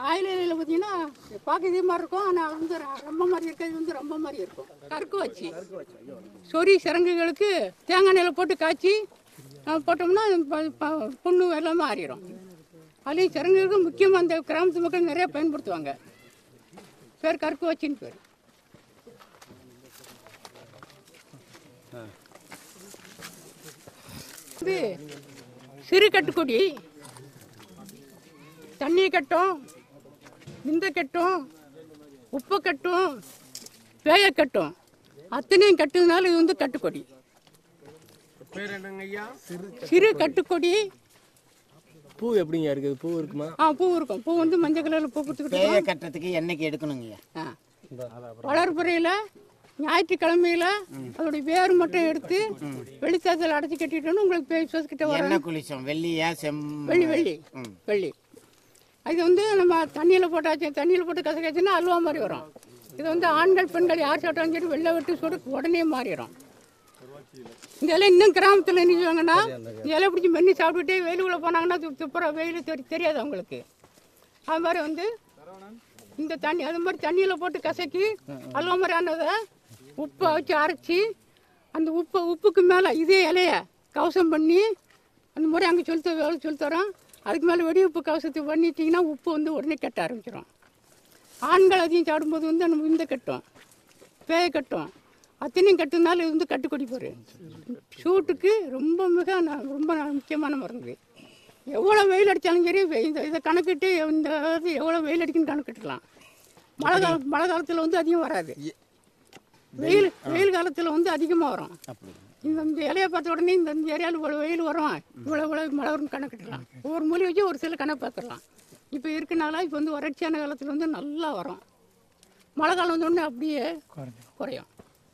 oil இலையில் பார்த்தீங்கன்னா பார்க்க இதே மாதிரி இருக்கும் ஆனால் வந்து ர- ரொம்ப மாதிரி இருக்கிறது வந்து ரொம்ப மாதிரி இருக்கும் கருக்கு வச்சு சொறி சிறங்குகளுக்கு தேங்காய் எண்ணெயில் போட்டு காய்ச்சி அஹ், போட்டோம்னா ப- ப- புண்ணு எல்லாம் மாறிடும் அதுலேயும் சிறங்குகளுக்கு முக்கியமாக அந்த கிராமத்து மக்கள் நிறைய பயன்படுத்துவாங்க பேர் கருக்கு வச்சின்னு பேர் இது சிறு கட்டுக்கொடி தண்ணி கட்டும் விந்த கட்டும் உப்பு கட்டும் பேய கட்டும் அத்தனையும் கட்டுறதுனால இது வந்து கட்டுக்கொடி பேர் என்னங்க ஐயா சிறு கட்டுக்கொடி பூ எப்படிங்க இருக்குது பூ இருக்குமா ஆ பூ இருக்கும் பூ வந்து மஞ்சள் கலரில் பூ கொடுத்துக்கிட்டு பேய கட்டுறதுக்கு என்னைக்கு எடுக்கணுங்கய்யா ஆ வளர்ப்புறையில் ஞாயிற்றுக்கிழமையில அதோடைய வேர் மட்டும் எடுத்து வெளிச்சாத்தில் அடைச்சி கட்டிட்டோன்னு உங்களுக்கு பேய் கிட்ட வர என்ன குளிச்சோம் வெள்ளியா செம் வெள்ளி வெள்ளி வெள்ளி அது வந்து நம்ம தண்ணியில் போட்டாச்சு தண்ணியில் போட்டு கசக்காச்சுன்னா அல்வா மாதிரி வரும் இது வந்து ஆண்கள் பெண்கள் யார் சாப்பிட்டாலும் சரி வெள்ளை வெட்டு சுடு உடனே மாறிடும் இந்த இலை இன்னும் கிராமத்தில் என்ன செய்வாங்கன்னா இந்த இலை பிடிச்சி மென்று சாப்பிட்டுட்டே வெயிலுக்குள்ளே போனாங்கன்னா து- துப்புரா வெயில் தெரி தெரியாது அவங்களுக்கு அது மாதிரி வந்து இந்த தண்ணி அது மாதிரி தண்ணியில் போட்டு கசக்கி அல்வா மாதிரி ஆனதை உப்பை வச்சு அரைச்சி அந்த உப்பு உப்புக்கு மேலே இதே இலைய கவசம் பண்ணி அந்த மாதிரி அங்கே சொல்லி தர வேலை சொல்லி தரோம் அதுக்கு மேலே வெடி உப்பு கவசத்தை பண்ணிட்டீங்கன்னா உப்பு வந்து உடனே கட்ட ஆரம்பிச்சிடும் ஆண்கள் அதிகம் சாப்பிடும்போது வந்து நம்ம இந்த கட்டும் பேய கட்டும் அத்தனையும் கட்டுனால இது வந்து கட்டுக்கொடி போரு சூட்டுக்கு ரொம்ப மிக ந- ரொம்ப ந- முக்கியமான மருந்து எவ்வளோ வெயில் அடித்தாலும் சரி வெ- இந்த இதை கணக்கிட்டு இந்த அதாவது எவ்வளோ வெயில் அடிக்குன்னு கணக்கிட்டுலாம் மழை காலம் மழை காலத்தில் வந்து அதிகம் வராது வெயில் வெயில் காலத்தில் வந்து அதிகமாக வரும் இந்த இந்த இலையை பார்த்த உடனே இந்த இந்த ஏரியாவில் இவ்வளோ வெயில் வரும் இவ்வளோ இவ்வளோ மழை வரும்னு கணக்கிடலாம் ஒவ்வொரு மூலி வச்சு ஒரு சில கணக்கு பார்த்துடலாம் இப்போ இருக்கனால இப்போ வந்து வறட்சியான காலத்தில் வந்து நல்லா வரும் மழை காலம் வந்த உடனே அப்படியே குறையும்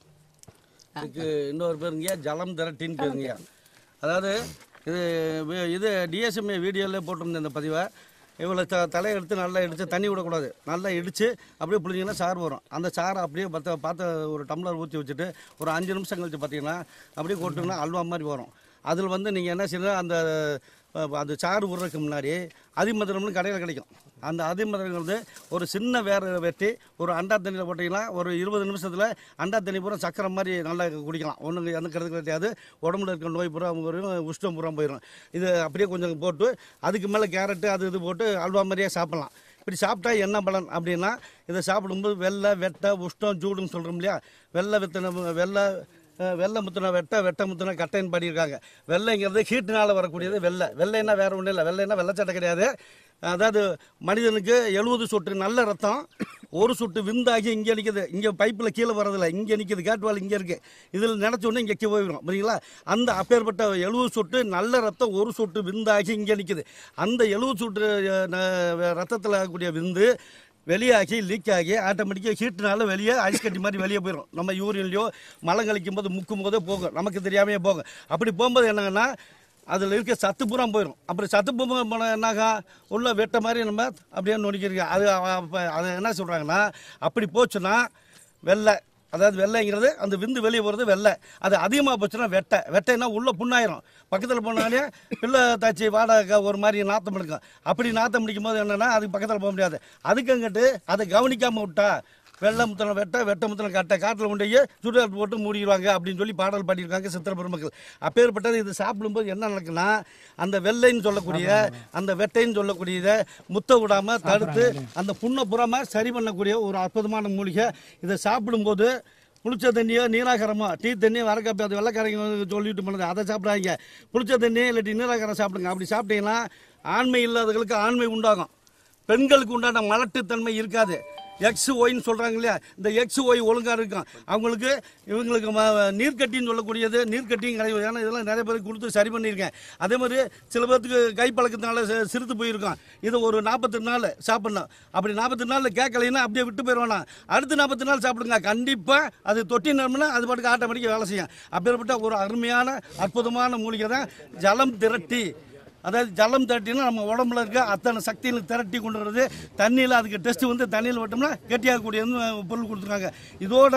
இதுக்கு இன்னொரு பேருங்கய்யா ஜலம் திரட்டின்னு பேருங்கய்யா அதாவது இது வி- இது டிஎஸ்எம்ஏ வீடியோவில் போட்டிருந்த இந்த பதிவை இவ்வளோ த தலையை எடுத்து நல்லா இடித்து தண்ணி விடக்கூடாது நல்லா இடித்து அப்படியே புளிஞ்சிங்கன்னா சாறு வரும் அந்த சாறை அப்படியே பத்த பார்த்து ஒரு டம்ளர் ஊற்றி வச்சுட்டு ஒரு அஞ்சு நிமிஷம் கழிச்சு பார்த்தீங்கன்னா அப்படியே கொட்டிங்கன்னா அல்வா மாதிரி வரும் அதில் வந்து நீங்கள் என்ன செய்யணும் அந்த அஹ், அந்த சாறு விடுறதுக்கு முன்னாடி அதிமதுரம்னு கடையில் கிடைக்கும் அந்த அதிமதுரங்கிறது ஒரு சின்ன வேற வெட்டி ஒரு அண்டா தண்ணியில் போட்டிங்கன்னா ஒரு இருபது நிமிஷத்தில் அண்டா தண்ணி பூரா சக்கரை மாதிரி நல்லா குடிக்கலாம் ஒன்றும் எந்த கிடக்கு கிடையாது உடம்புல இருக்க நோய் பூரா போயிடும் உஷ்டம் பூரா போயிடும் இது அப்படியே கொஞ்சம் போட்டு அதுக்கு மேலே கேரட்டு அது இது போட்டு அல்வா மாதிரியே சாப்பிட்லாம் இப்படி சாப்பிட்டா என்ன பலன் அப்படின்னா இதை சாப்பிடும்போது வெள்ளை வெட்டை உஷ்டம் சூடுன்னு சொல்கிறோம் இல்லையா வெள்ளை வெத்தனை வெள்ளை அஹ், வெள்ளை முத்தின வெட்டை வெட்டை முத்தின கட்டைன்னு பாடியிருக்காங்க வெள்ளைங்கிறது ஹீட்டுனால வரக்கூடியது வெள்ளை வெள்ளைன்னா வேற ஒன்றும் இல்லை வெள்ளைன்னா வெள்ளைச்சட்டை கிடையாது அதாவது மனிதனுக்கு எழுபது சொட்டு நல்ல ரத்தம் ஒரு சொட்டு விந்தாகி இங்கே நிற்கிது இங்கே பைப்பில் கீழே வரதில்ல இங்கே நிற்கிது கேட்வால் இங்கே இருக்குது இதில் நினச்ச உடனே இங்கே கீழே போயிடும் புரியுங்களா அந்த அப்பேற்பட்ட எழுபது சொட்டு நல்ல ரத்தம் ஒரு சொட்டு விந்தாகி இங்கே நிற்கிது அந்த எழுபது சொட்டு ரத்தத்தில் இருக்கக்கூடிய விந்து வெளியாகி லீக் ஆகி ஆட்டோமேட்டிக்காக ஹீட்டுனால வெளியே ஐஸ் கட்டி மாதிரி வெளியே போயிடும் நம்ம யூரின்லையோ மலம் கழிக்கும் போது முக்கும் போதே போகும் நமக்கு தெரியாமையே போகும் அப்படி போகும்போது என்னங்கன்னா அதில் இருக்க சத்து பூரா போயிடும் அப்புறம் சத்து பூரா போனால் என்னாகா உள்ள வெட்ட மாதிரி நம்ம அப்படியே நொடிக்கிறீங்க அது அப்போ அதை என்ன சொல்கிறாங்கன்னா அப்படி போச்சுன்னா வெள்ளை அதாவது வெள்ளைங்கிறது அந்த விந்து வெளியே போகிறது வெள்ளை அது அதிகமாக போச்சுன்னா வெட்டை வெட்டைன்னா உள்ள புண்ணாயிரும் பக்கத்தில் போனாலே பிள்ளை தாச்சி வாடகை ஒரு மாதிரி நாத்தம் எடுக்கும் அப்படி நாத்தம் அடிக்கும் போது என்னன்னா அதுக்கு பக்கத்தில் போக முடியாது அதுக்குங்கிட்டு அதை கவனிக்காமல் விட்டா வெள்ளை முத்தனை வெட்ட வெட்ட முத்தனை கட்ட காட்டில் கொண்டு போய் சுடுகாட்டு போட்டு மூடிடுவாங்க அப்படின்னு சொல்லி பாடல் பாடியிருக்காங்க சித்திர பெருமக்கள் அப்பேற்பட்டது இது சாப்பிடும்போது என்ன நடக்குன்னா அந்த வெள்ளைன்னு சொல்லக்கூடிய அந்த வெட்டைன்னு சொல்லக்கூடியதை முத்த விடாம தடுத்து அந்த புண்ணை புறமா சரி பண்ணக்கூடிய ஒரு அற்புதமான மூலிகை இதை சாப்பிடும்போது புளிச்ச தண்ணியோ நீராகரமோ டீ தண்ணி வரக்காப்பி அது வெள்ளைக்காரங்க சொல்லிட்டு போனது அதை சாப்பிடாதீங்க புளிச்ச தண்ணி இல்லாட்டி நீராகரம் சாப்பிடுங்க அப்படி சாப்பிட்டீங்கன்னா ஆண்மை இல்லாதவர்களுக்கு ஆண்மை உண்டாகும் பெண்களுக்கு உண்டான மலட்டுத்தன்மை இருக்காது எக்ஸ் ஒய்ன்னு சொல்கிறாங்க இல்லையா இந்த எக்ஸ் ஒய் ஒழுங்காக இருக்கும் அவங்களுக்கு இவங்களுக்கு ம- நீர்க்கட்டின்னு சொல்லக்கூடியது நீர்க்கட்டியும் கிடையாது ஏன்னா இதெல்லாம் நிறைய பேருக்கு கொடுத்து சரி பண்ணியிருக்கேன் அதே மாதிரி சில பேர்த்துக்கு கைப்பழக்கத்தினால சி- சிறுத்து போயிருக்கும் இது ஒரு நாற்பத்தெட்டு நாள் சாப்பிடணும் அப்படி நாற்பத்தெட்டு நாளில் கேட்கலைன்னா அப்படியே விட்டு போயிடுவானா அடுத்த நாற்பத்தி நாள் சாப்பிடுங்க கண்டிப்பாக அது தொட்டி நிரம்பினா அது பாட்டுக்கு ஆட்டோமேட்டிக்காக வேலை செய்யும் அப்பேற்பட்ட ஒரு அருமையான அற்புதமான மூலிகை தான் ஜலம் திரட்டி அதாவது ஜலம் திரட்டினா நம்ம உடம்புல இருக்க அத்தனை சக்தியில் திரட்டி கொண்டு வர்றது தண்ணியில் அதுக்கு டெஸ்ட் வந்து தண்ணியில் விட்டோம்னா கெட்டியாகக்கூடியது பொருள் கொடுத்துருக்காங்க இதோட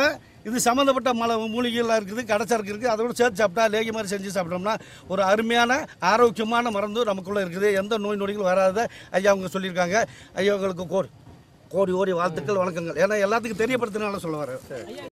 இது சம்மந்தப்பட்ட மல மூலிகைலாம் இருக்குது கடைச்சரக்கு இருக்குது அதோட சேர்த்து சாப்பிட்டா லேகி மாதிரி செஞ்சு சாப்பிட்டோம்னா ஒரு அருமையான ஆரோக்கியமான மருந்து நமக்குள்ளே இருக்குது எந்த நோய் நொடிகளும் வராத ஐயா அவங்க சொல்லியிருக்காங்க ஐயா உங்களுக்கு கோடி கோடி கோடி வாழ்த்துக்கள் வணக்கங்கள் ஏன்னா எல்லாத்துக்கும் தெரியப்படுத்தினால சொல்ல வரேன்